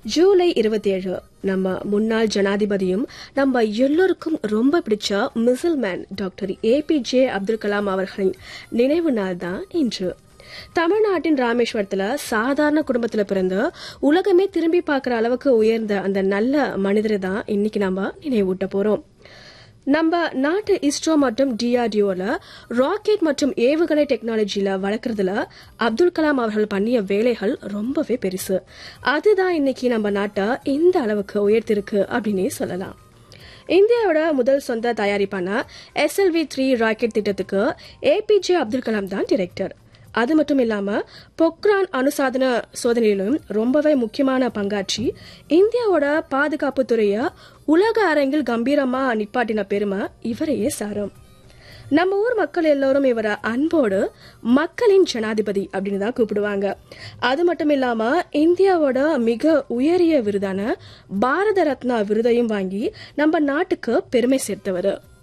ஜூலை இருபத்தி ஏழு நம்ம முன்னாள் ஜனாதிபதியும் நம்ம எல்லோருக்கும் ரொம்ப பிடிச்ச missile man doctor APJ Abdul Kalam அவர்களின் நினைவு நாள் தான் இன்று தமிழ்நாட்டின் ராமேஸ்வரத்துல சாதாரண குடும்பத்துல பிறந்து உலகமே திரும்பி பார்க்குற அளவுக்கு உயர்ந்த அந்த நல்ல மனிதரை தான் இன்னைக்கு நம்ம நினைவூட்ட போறோம் நம்ம நாட்டு இஸ்ரோ மற்றும் டிஆர்டிஓல ராக்கெட் மற்றும் ஏவுகணை டெக்னாலஜியில வளர்க்கறதுல அப்துல் கலாம் அவர்கள் பண்ணிய வேலைகள் ரொம்பவே பெருசு அதுதான் இன்னைக்கு நம்ம நாட்டை இந்த அளவுக்கு உயர்த்திருக்கு அப்படின்னே சொல்லலாம் இந்தியாவோட முதல் சொந்த தயாரிப்பான எஸ்எல்வி த்ரீ ராக்கெட் திட்டத்துக்கு ஏபிஜே அப்துல் கலாம் தான் டிரெக்டர் அது மட்டும் இல்லாம பொக்ரான் அணுசாதன சோதனையிலும் ரொம்பவே முக்கியமான பங்காற்றி இந்தியாவோட பாதுகாப்பு துறைய உலக அரங்கில் கம்பீரமா நிப்பாட்டின பெருமை இவரையே சாரும் நம்ம ஊர் மக்கள் எல்லோரும் இவரை அன்போடு மக்களின் ஜனாதிபதி அப்படின்னு தான் கூப்பிடுவாங்க அது மட்டும் இல்லாம இந்தியாவோட மிக உயரிய விருதான பாரத ரத்னா விருதையும் வாங்கி நம்ம நாட்டுக்கு பெருமை சேர்த்தவர்